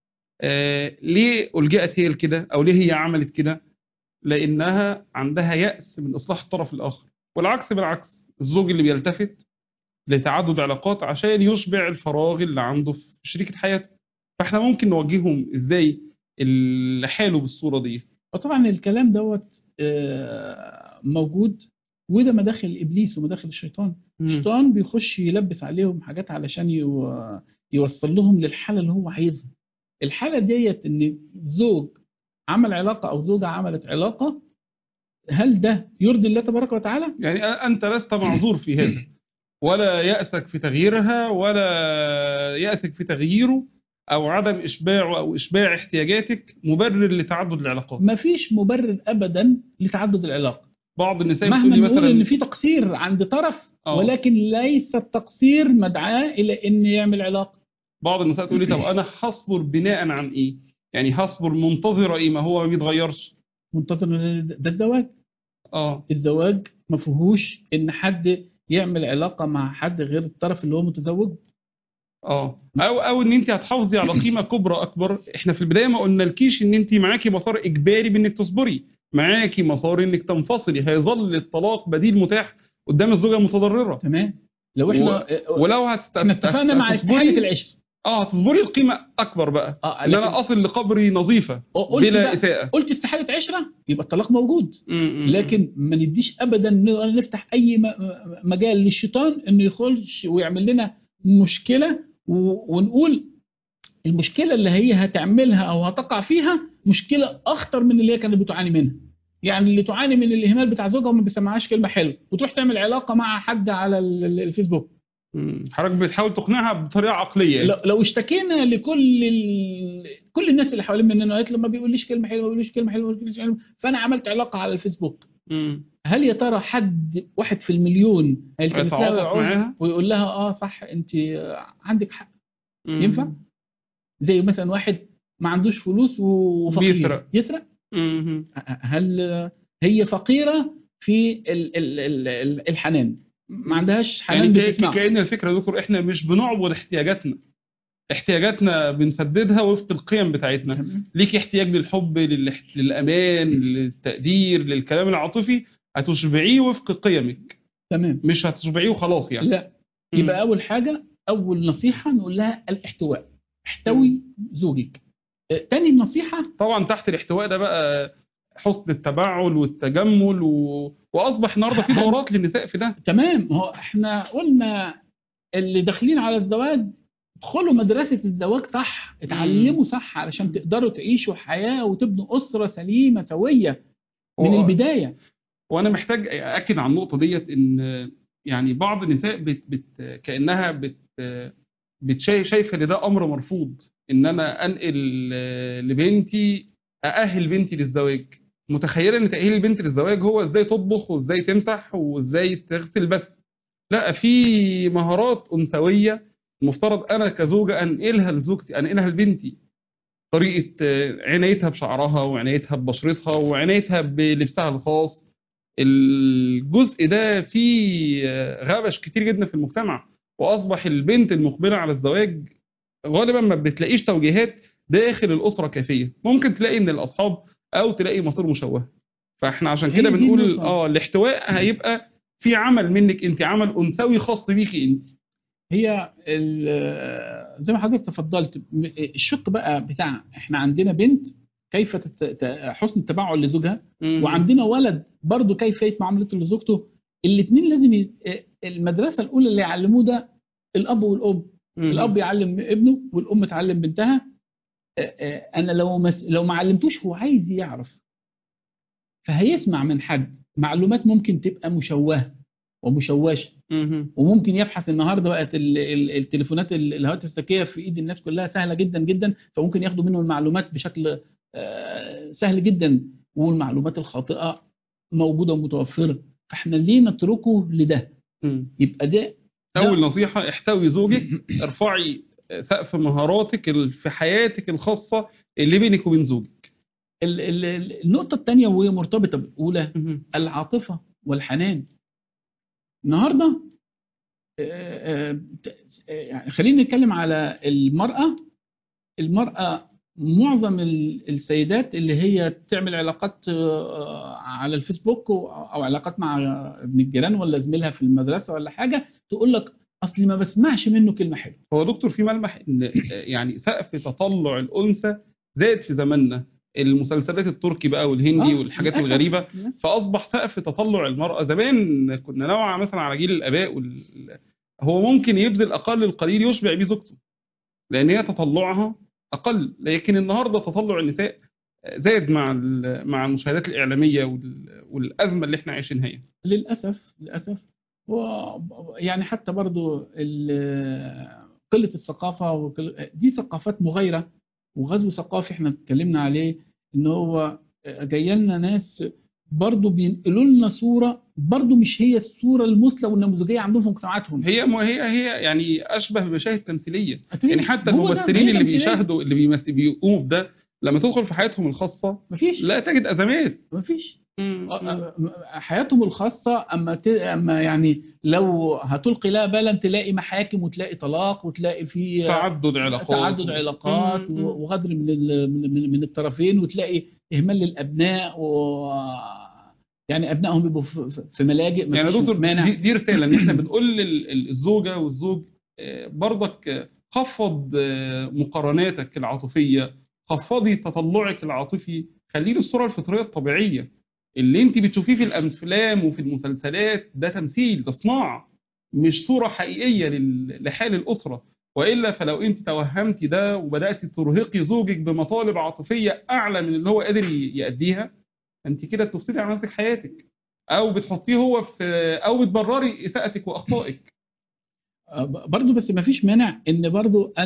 Speaker 1: آه، ليه ألجأت هي لكده او ليه هي عملت كده لانها عندها يأس من اصلاح الطرف الاخر والعكس بالعكس الزوج اللي بيلتفت لتعدد علاقات عشان يشبع الفراغ اللي عنده في شريكة حياته فاحنا ممكن نوجههم ازاي اللي حاله بالصورة دي
Speaker 2: وطبعا الكلام دوت آه، موجود وده مداخل ابليس ومداخل الشيطان الشيطان بيخش يلبس عليهم حاجات علشان يو- يوصل لهم للحاله اللي هو عايزها الحاله ديت ان زوج عمل علاقه او زوجه عملت علاقه هل ده يرضي الله تبارك وتعالى
Speaker 1: يعني أنت لست معذور في هذا ولا يأسك في تغييرها ولا يأسك في تغييره أو عدم إشباعه أو إشباع احتياجاتك مبرر لتعدد العلاقات
Speaker 2: مفيش مبرر ابدا لتعدد العلاقه
Speaker 1: بعض النساء
Speaker 2: مهما
Speaker 1: بتقول لي
Speaker 2: نقول ان
Speaker 1: مثلا
Speaker 2: في تقصير عند طرف
Speaker 1: آه.
Speaker 2: ولكن ليس التقصير مدعاه الى ان يعمل علاقه
Speaker 1: بعض النساء تقول لي طب أنا هصبر بناء عن إيه يعني هصبر منتظرة إيه ما هو ما بيتغيرش
Speaker 2: منتظر ده الزواج
Speaker 1: اه
Speaker 2: الزواج ما فيهوش ان حد يعمل علاقه مع حد غير الطرف اللي هو متزوج
Speaker 1: اه او او ان انت هتحافظي على قيمه كبرى اكبر احنا في البدايه ما قلنالكيش ان انت معاكي مسار اجباري بانك تصبري معاكي مسار انك تنفصلي هيظل الطلاق بديل متاح قدام الزوجه المتضرره
Speaker 2: تمام لو احنا
Speaker 1: ولو هت...
Speaker 2: احنا اتفقنا مع
Speaker 1: هتصبري-
Speaker 2: حاله العشره
Speaker 1: اه هتصبري القيمه اكبر بقى
Speaker 2: اه
Speaker 1: ان
Speaker 2: لكن
Speaker 1: انا اصل لقبري نظيفه
Speaker 2: قلت
Speaker 1: بلا
Speaker 2: بقى
Speaker 1: اساءه
Speaker 2: قلت استحاله عشره يبقى الطلاق موجود
Speaker 1: م- م- م.
Speaker 2: لكن ما نديش ابدا ن- نفتح اي م- مجال للشيطان انه يخش ويعمل لنا مشكله و- ونقول المشكله اللي هي هتعملها او هتقع فيها مشكله اخطر من اللي هي كانت بتعاني منها يعني اللي تعاني من الاهمال بتاع زوجها وما بيسمعهاش كلمه حلوه وتروح تعمل علاقه مع حد على ال- ال- الفيسبوك
Speaker 1: م. حضرتك بتحاول تقنعها بطريقه عقليه يعني.
Speaker 2: لو لو اشتكينا لكل ال- كل الناس اللي حوالين مننا قالت له ما بيقوليش كلمه حلوه ما بيقوليش كلمه حلوه ما بيقوليش كلمه حلوه فانا عملت علاقه على الفيسبوك
Speaker 1: مم.
Speaker 2: هل يا ترى حد واحد في المليون هيلتمس لها
Speaker 1: هيتعاطف
Speaker 2: ويعوز
Speaker 1: معاها؟
Speaker 2: ويقول لها اه صح انت عندك حق
Speaker 1: مم.
Speaker 2: ينفع؟ زي مثلا واحد ما عندوش فلوس وفقير
Speaker 1: بيسرق.
Speaker 2: يسرق
Speaker 1: مم.
Speaker 2: هل هي فقيره في ال ال ال ال الحنان ما عندهاش حنان
Speaker 1: يعني كأ-
Speaker 2: بتسمعه
Speaker 1: كأن الفكرة يا دكتور احنا مش بنعبد احتياجاتنا احتياجاتنا بنسددها وفق القيم بتاعتنا
Speaker 2: تمام.
Speaker 1: ليك احتياج للحب للإح- للأمان للتقدير للكلام العاطفي هتشبعيه وفق قيمك
Speaker 2: تمام
Speaker 1: مش هتشبعيه وخلاص يعني
Speaker 2: لا
Speaker 1: مم.
Speaker 2: يبقى اول حاجه اول نصيحه نقول لها الاحتواء احتوي زوجك آه، تاني نصيحه
Speaker 1: طبعا تحت الاحتواء ده بقى حسن التبعل والتجمل و... واصبح النهارده في
Speaker 2: هل-
Speaker 1: دورات للنساء في ده
Speaker 2: تمام هو احنا قلنا اللي داخلين على الزواج ادخلوا مدرسة الزواج صح اتعلموا صح علشان تقدروا تعيشوا حياة وتبنوا أسرة سليمة سوية من
Speaker 1: و-
Speaker 2: البداية
Speaker 1: وانا محتاج اكد على النقطه ديت ان يعني بعض النساء بت بت كانها بت بتشايف شايفه ان ده امر مرفوض ان انا انقل آه، لبنتي ااهل بنتي للزواج متخيله ان تاهيل البنت للزواج هو ازاي تطبخ وازاي تمسح وازاي تغسل بس لا في مهارات انثويه المفترض انا كزوجه انقلها لزوجتي انقلها لبنتي طريقه آه، عنايتها بشعرها وعنايتها ببشرتها وعنايتها بلبسها الخاص الجزء ده فيه آه، غبش كتير جدا في المجتمع واصبح البنت المقبله على الزواج غالبا ما بتلاقيش توجيهات داخل الاسره كافيه ممكن تلاقي من الاصحاب او تلاقي مصير مشوهه فاحنا عشان
Speaker 2: هي
Speaker 1: كده
Speaker 2: دي
Speaker 1: بنقول
Speaker 2: النقطة.
Speaker 1: اه الاحتواء هيبقى في عمل منك انت عمل انثوي خاص بيكي انت
Speaker 2: هي ال- زي ما حضرتك تفضلت م- الشق بقى بتاع احنا عندنا بنت كيف تت- ت- حسن التبعل لزوجها وعندنا ولد برضه كيفيه معاملته لزوجته الاثنين لازم ي... المدرسه الاولى اللي يعلموه ده الاب والام
Speaker 1: مم.
Speaker 2: الاب يعلم ابنه والام تعلم بنتها آه، آه، انا لو مس... لو ما علمتوش هو عايز يعرف فهيسمع من حد معلومات ممكن تبقى مشوهه ومشوشه
Speaker 1: مم.
Speaker 2: وممكن يبحث النهارده بقت ال- ال- التليفونات ال- الهواتف الذكيه في ايد الناس كلها سهله جدا جدا فممكن ياخدوا منه المعلومات بشكل آه، سهل جدا والمعلومات الخاطئه موجوده ومتوفره فاحنا ليه نتركه لده
Speaker 1: مم.
Speaker 2: يبقى ده
Speaker 1: اول نصيحه احتوي زوجك ارفعي سقف مهاراتك ال- في حياتك الخاصه اللي بينك وبين زوجك
Speaker 2: ال- ال- ال- النقطه الثانيه وهي مرتبطه بالاولى
Speaker 1: مم.
Speaker 2: العاطفه والحنان النهارده آه، آه، آه، يعني خلينا نتكلم على المراه المراه معظم ال- السيدات اللي هي تعمل علاقات آه، على الفيسبوك و- او علاقات مع ابن الجيران ولا زميلها في المدرسه ولا حاجه تقول لك اصلي ما بسمعش منه كلمه حلوه
Speaker 1: هو دكتور في ملمح ان يعني سقف تطلع الانثى زاد في زماننا المسلسلات التركي بقى والهندي
Speaker 2: آه،
Speaker 1: والحاجات
Speaker 2: للأسف.
Speaker 1: الغريبه
Speaker 2: للأسف.
Speaker 1: فاصبح سقف تطلع المراه زمان كنا نوعا مثلا على جيل الاباء وال... هو ممكن يبذل اقل القليل يشبع بيه زوجته لان هي تطلعها اقل لكن النهارده تطلع النساء زاد مع ال- مع المشاهدات الاعلاميه وال... والازمه اللي احنا عايشينها يعني.
Speaker 2: للاسف للاسف و يعني حتى برضو ال- قله الثقافه وقل- دي ثقافات مغايره وغزو ثقافي احنا اتكلمنا عليه ان هو جاي لنا ناس برضو بينقلوا لنا صوره برضو مش هي الصوره المثلى والنموذجيه عندهم في مجتمعاتهم
Speaker 1: هي م... هي هي يعني اشبه بمشاهد تمثيليه يعني حتى
Speaker 2: هو ده، ما هي
Speaker 1: الممثلين اللي
Speaker 2: تمثيلية.
Speaker 1: بيشاهدوا اللي بيمث... بيقوموا بده لما تدخل في حياتهم الخاصه
Speaker 2: مفيش
Speaker 1: لا تجد ازمات
Speaker 2: مفيش حياتهم الخاصة أما ت... أما يعني لو هتلقي لها بالا تلاقي محاكم وتلاقي طلاق وتلاقي في
Speaker 1: تعدد علاقات
Speaker 2: تعدد علاقات
Speaker 1: مم.
Speaker 2: وغدر من ال... من- من من الطرفين وتلاقي إهمال للأبناء و يعني أبنائهم بيبقوا في في ملاجئ
Speaker 1: يعني يا
Speaker 2: مفيش
Speaker 1: دكتور
Speaker 2: مانع
Speaker 1: دي, دي رساله ان احنا بنقول لل- الزوجه والزوج آه، برضك آه، خفض آه، مقارناتك العاطفيه خفضي تطلعك العاطفي خليه الصوره الفطريه الطبيعيه اللي انت بتشوفيه في الافلام وفي المسلسلات ده تمثيل ده صناعه مش صوره حقيقيه لل- لحال الاسره والا فلو انت توهمتي ده وبدات ترهقي زوجك بمطالب عاطفيه اعلى من اللي هو قادر ي- يأديها انت كده بتفسدي على نفسك حياتك او بتحطيه هو في او بتبرري اساءتك واخطائك
Speaker 2: برضو بس مفيش مانع إن برضو أنا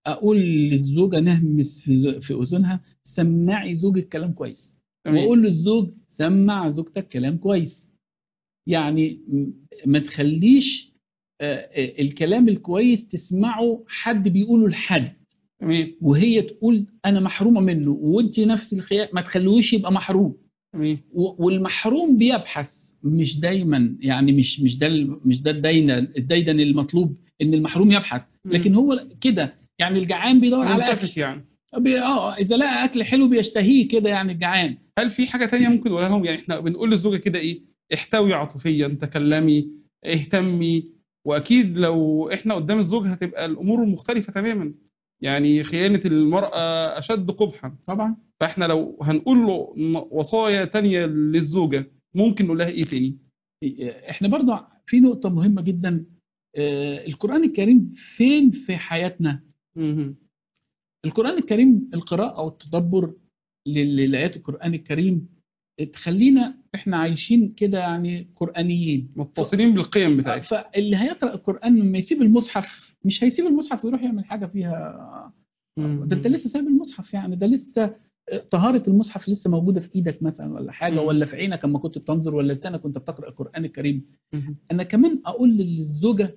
Speaker 2: اقول للزوجه نهمس في ز- في اذنها سمعي زوجك كلام كويس
Speaker 1: تمام.
Speaker 2: واقول للزوج سمع زوجتك كلام كويس يعني م- ما تخليش آه، آه، الكلام الكويس تسمعه حد بيقوله لحد
Speaker 1: تمام
Speaker 2: وهي تقول انا محرومه منه وانت نفس الخيال ما تخلوش يبقى محروم
Speaker 1: تمام
Speaker 2: و- والمحروم بيبحث مش دايما يعني مش مش ده ال- مش ده الديدن الديدن المطلوب ان المحروم يبحث لكن هو كده يعني الجعان بيدور على
Speaker 1: ملتفت
Speaker 2: اكل
Speaker 1: يعني
Speaker 2: بي- اه اذا لقى اكل حلو بيشتهيه كده يعني الجعان
Speaker 1: هل في حاجة تانية ممكن نقولها لهم يعني احنا بنقول للزوجة كده ايه احتوي عاطفيا تكلمي اهتمي واكيد لو احنا قدام الزوج هتبقى الامور مختلفة تماما يعني خيانة المرأة اشد قبحا
Speaker 2: طبعا
Speaker 1: فاحنا لو هنقول له م- وصايا تانية للزوجة ممكن نقول لها ايه تاني
Speaker 2: احنا برضو في نقطه مهمه جدا آه، القران الكريم فين في حياتنا
Speaker 1: مهم.
Speaker 2: القرآن الكريم القراءة أو التدبر لل- لآيات القرآن الكريم تخلينا احنا عايشين كده يعني قرآنيين
Speaker 1: متصلين بالقيم بتاعتها
Speaker 2: فاللي هيقرأ القرآن لما يسيب المصحف مش هيسيب المصحف ويروح يعمل حاجة فيها ده انت لسه سايب المصحف يعني ده لسه طهارة المصحف لسه موجودة في ايدك مثلا ولا حاجة
Speaker 1: مم.
Speaker 2: ولا في عينك اما كنت بتنظر ولا لسانك كنت بتقرأ القرآن الكريم
Speaker 1: مهم.
Speaker 2: انا كمان اقول للزوجه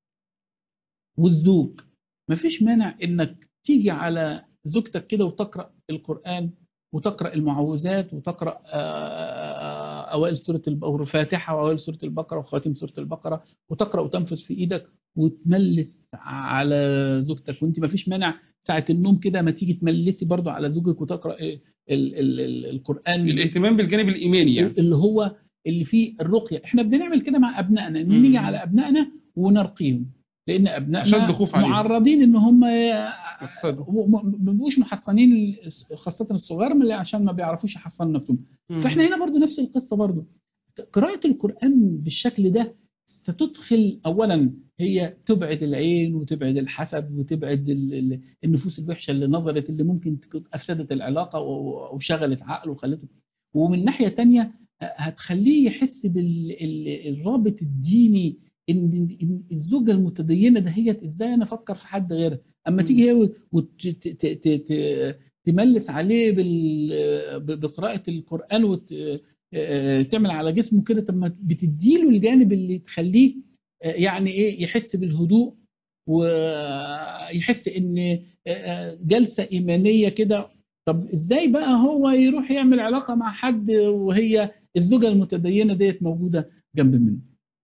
Speaker 2: والزوج مفيش مانع انك تيجي على زوجتك كده وتقرا القران وتقرا المعوذات وتقرا آه، اوائل سوره الب- أو الفاتحه واوائل سوره البقره وخواتيم سوره البقره وتقرا وتنفذ في ايدك وتملس على زوجتك وانت مفيش مانع ساعه النوم كده ما تيجي تملسي برضو على زوجك وتقرا إيه ال- ال- ال- القران
Speaker 1: الاهتمام بالجانب الايماني يعني
Speaker 2: اللي هو اللي فيه الرقيه احنا بنعمل كده مع ابنائنا ان
Speaker 1: مم.
Speaker 2: نيجي على ابنائنا ونرقيهم لان ابنائنا
Speaker 1: أشد خوف عليهم.
Speaker 2: معرضين ان هم
Speaker 1: يقصدوا.
Speaker 2: ما بيبقوش محصنين خاصه الصغار من اللي عشان ما بيعرفوش يحصنوا نفسهم فاحنا هنا برضو نفس القصه برضو قراءه القران بالشكل ده ستدخل اولا هي تبعد العين وتبعد الحسد وتبعد ال- ال- النفوس الوحشه اللي نظرت اللي ممكن تكون افسدت العلاقه و- وشغلت عقله وخلته ومن ناحيه تانية هتخليه يحس بالرابط الديني ان إن الزوجه المتدينه دهيت ازاي انا افكر في حد غيرها اما
Speaker 1: مم.
Speaker 2: تيجي هي وتملس عليه بال- ب- بقراءه القران وتعمل على جسمه كده طب ما بتديله الجانب اللي تخليه آه، يعني ايه يحس بالهدوء ويحس ان آه، جلسه ايمانيه كده طب ازاي بقى هو يروح يعمل علاقه مع حد وهي الزوجه المتدينه ديت موجوده جنب منه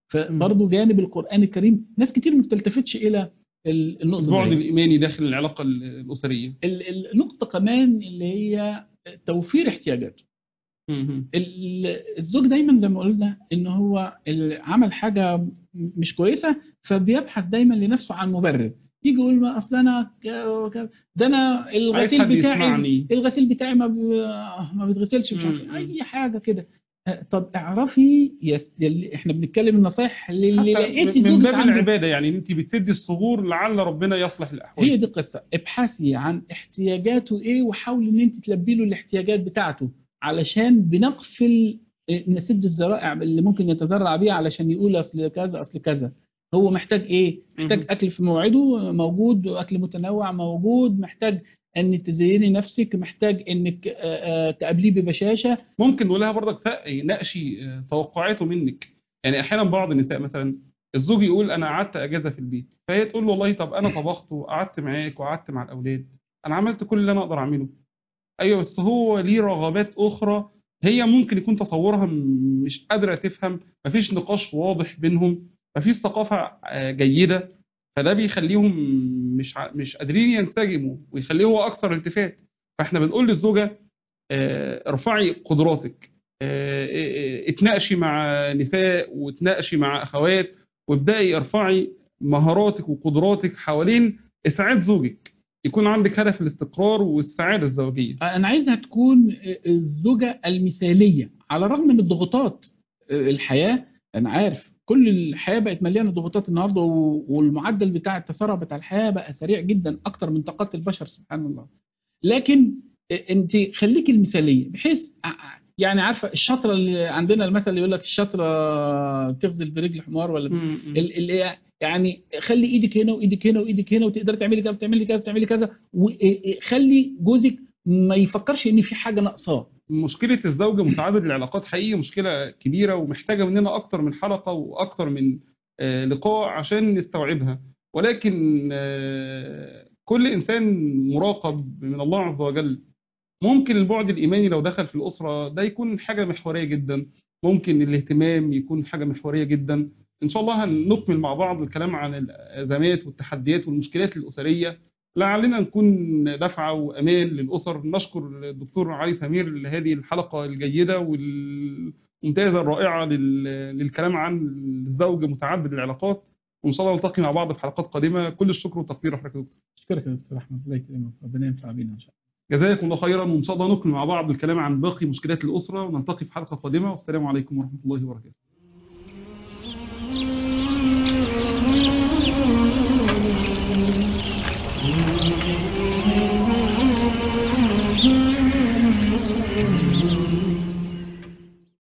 Speaker 2: فبرضه جانب القران الكريم ناس كتير ما بتلتفتش الى ال- النقطه
Speaker 1: البعد
Speaker 2: دي
Speaker 1: الايماني داخل العلاقه الاسريه
Speaker 2: ال- ال- النقطه كمان اللي هي توفير احتياجاته
Speaker 1: مهم.
Speaker 2: ال- الزوج دايما زي ما قلنا ان هو ال- عمل حاجه مش كويسه فبيبحث مش لنفسه عن مبرر يجي يقول ما اصل انا ك- ك- ده انا
Speaker 1: عايز
Speaker 2: الغسيل
Speaker 1: حد
Speaker 2: بتاعي
Speaker 1: يسمعني
Speaker 2: الغسيل بتاعي ما بي... ما بيتغسلش مش عارف
Speaker 1: مم.
Speaker 2: اي حاجه كده آه، طب اعرفي يس... يلي احنا بنتكلم النصايح اللي
Speaker 1: حتى
Speaker 2: لقيتي
Speaker 1: من
Speaker 2: زوجك
Speaker 1: باب
Speaker 2: عنده
Speaker 1: العباده يعني انت بتدي الصبور لعل ربنا يصلح الاحوال
Speaker 2: هي دي القصه ابحثي عن احتياجاته ايه وحاولي ان انت تلبي له الاحتياجات بتاعته علشان بنغفل إيه، نسد الذرائع اللي ممكن يتذرع بيها علشان يقول اصل كذا اصل كذا هو محتاج ايه محتاج
Speaker 1: مهم.
Speaker 2: اكل في موعده موجود واكل متنوع موجود محتاج ان تزيني نفسك محتاج انك آه، آه، تقابليه ببشاشه
Speaker 1: ممكن نقول لها برضك ف- ناقشي آه، توقعاته منك يعني احيانا بعض النساء مثلا الزوج يقول انا قعدت اجازه في البيت فهي تقول له والله طب انا طبخت وقعدت معاك وقعدت مع الاولاد انا عملت كل اللي انا اقدر اعمله ايوه بس هو ليه رغبات اخرى هي ممكن يكون تصورها م- مش قادره تفهم مفيش نقاش واضح بينهم مفيش ثقافه آه، جيده فده بيخليهم مش ع- مش قادرين ينسجموا ويخليه هو اكثر التفات فاحنا بنقول للزوجه آه، ارفعي قدراتك آه، آه، اتناقشي مع نساء وتناقشي مع اخوات وابداي ارفعي مهاراتك وقدراتك حوالين اسعاد زوجك يكون عندك هدف الاستقرار والسعاده الزوجيه
Speaker 2: انا عايزها تكون الزوجه المثاليه على الرغم من الضغوطات الحياه انا عارف كل الحياه بقت مليانه ضغوطات النهارده و- والمعدل بتاع التسارع بتاع الحياه بقى سريع جدا اكتر من طاقات البشر سبحان الله لكن انت خليكي المثاليه بحيث يعني عارفه الشطره اللي عندنا المثل اللي يقول لك الشطره تغزل برجل حمار ولا ال- اللي هي يعني خلي ايدك هنا وايدك هنا وايدك هنا وتقدري تعملي كذا وتعملي كذا وتعملي كذا وخلي جوزك ما يفكرش ان في حاجه ناقصاه
Speaker 1: مشكلة الزوج متعدد العلاقات حقيقي مشكلة كبيرة ومحتاجة مننا أكتر من حلقة وأكتر من آه، لقاء عشان نستوعبها ولكن آه، كل إنسان مراقب من الله عز وجل ممكن البعد الإيماني لو دخل في الأسرة ده يكون حاجة محورية جدا ممكن الاهتمام يكون حاجة محورية جدا إن شاء الله هنكمل مع بعض الكلام عن الأزمات والتحديات والمشكلات الأسرية لعلنا نكون دفعة وأمان للأسر نشكر الدكتور علي سمير لهذه الحلقة الجيدة والممتازة الرائعة لل- للكلام عن الزوج متعدد العلاقات وإن شاء الله نلتقي مع بعض في حلقات قادمة كل الشكر والتقدير لحضرتك يا دكتور
Speaker 2: اشكرك يا دكتور احمد الله يكرمك ربنا ينفع بينا ان شاء الله
Speaker 1: جزاكم الله خيرا وإن شاء الله نكمل مع بعض الكلام عن باقي مشكلات الأسرة ونلتقي في حلقة قادمة والسلام عليكم ورحمة الله وبركاته